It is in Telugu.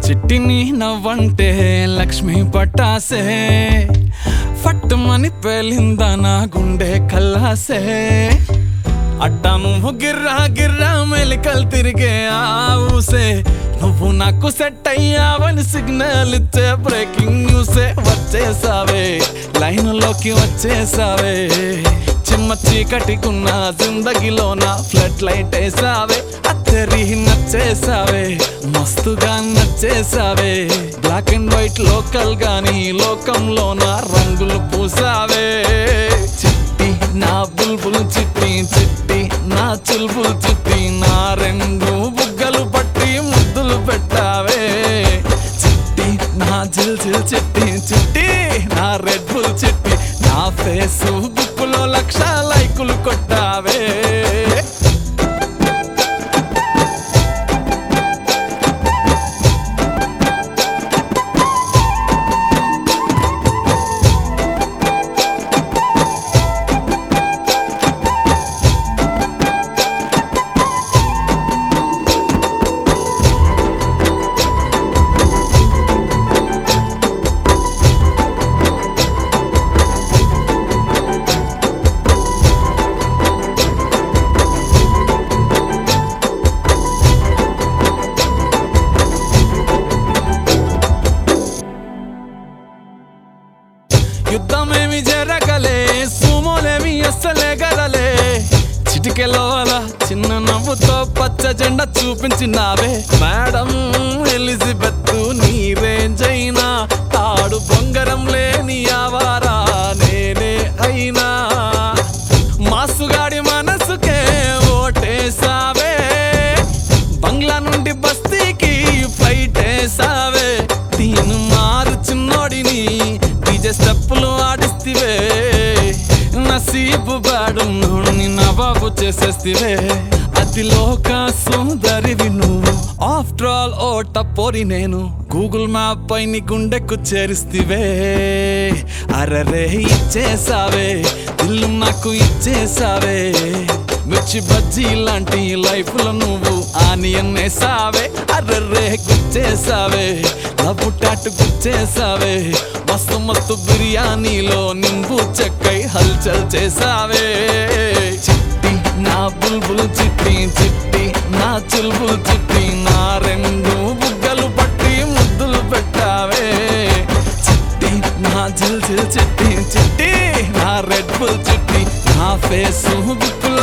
చిట్టిని నవ్వంటే లక్ష్మి పట్టాసే ఫట్టుమని పేలిందా నా గుండె కల్లాసే అట్టా నువ్వు గిర్రా గిర్రా మెలికలు తిరిగే ఆ ఊసే నువ్వు నాకు సెట్ అయ్యావని సిగ్నల్ ఇచ్చే బ్రేకింగ్ న్యూసే వచ్చేసావే లైన్ లోకి వచ్చేసావే చిమ్మ చీకటికున్న జిందగీలో నా ఫ్లడ్ లైట్ వేసావే అత్తరి నచ్చేసావే మస్తుగా నచ్చేసావే బ్లాక్ అండ్ వైట్ లోకల్ గాని లోకంలో నా రంగులు పూసావే చిట్టి నా బుల్బుల్ చిట్టి చిట్టి నా చుల్బుల్ చిట్టి నా రెండు బుగ్గలు పట్టి ముద్దులు పెట్టావే చిట్టి నా జిల్ జిల్ చిట్టి చిట్టి నా రెడ్ బుల్ చిట్టి నా ఫేస్ బుక్కులో లక్ష లైకులు కొట్టావే యుద్ధమేమి జరగలే సుమోలేమి అస్సలే గదలే చిటికెలో అలా చిన్న నవ్వుతో పచ్చ జెండా చూపించినావే మేడం ఎలిజబెత్ నీ రేంజ్ అయినా తాడు బొంగరం లేని ఆవారా నేనే అయినా మాసుగాడి మనసుకే ఓటేసావే బంగ్లా నుండి బస్తీకి ఫ్లైట్ వేసావే తీను మారు చిన్నోడిని డీజే స్టెప్పులు ఆడిస్తివే నసీబు బాడు నోడిని నవాబు చేసేస్తివే అతి లోక సుందరివి నువ్వు ఆఫ్టర్ ఆల్ ఓ టపోరి నేను గూగుల్ మ్యాప్ పై నీ గుండెకు చేరిస్తివే అరరే ఇచ్చేసావే ఇల్లు నాకు ఇచ్చేసావే మిర్చి బజ్జీ లాంటి లైఫ్ లో నువ్వు ఆనియన్ వేసావే అర్రర్రే గుచ్చేసావే లవ్ టాటు గుచ్చేసావే మస్తు మస్తు బిర్యానీలో నింబు చెక్కై హల్చల్ చేసావే చిట్టి నా బుల్బుల్ చిట్టి చిట్టి నా చుల్బుల్ చిట్టి నా రెండు బుగ్గలు పట్టి ముద్దులు పెట్టావే చిట్టి నా జిల్ జిల్ చిట్టి చిట్టి నా రెడ్ బుల్ చిట్టి నా ఫేస్ బుక్కుల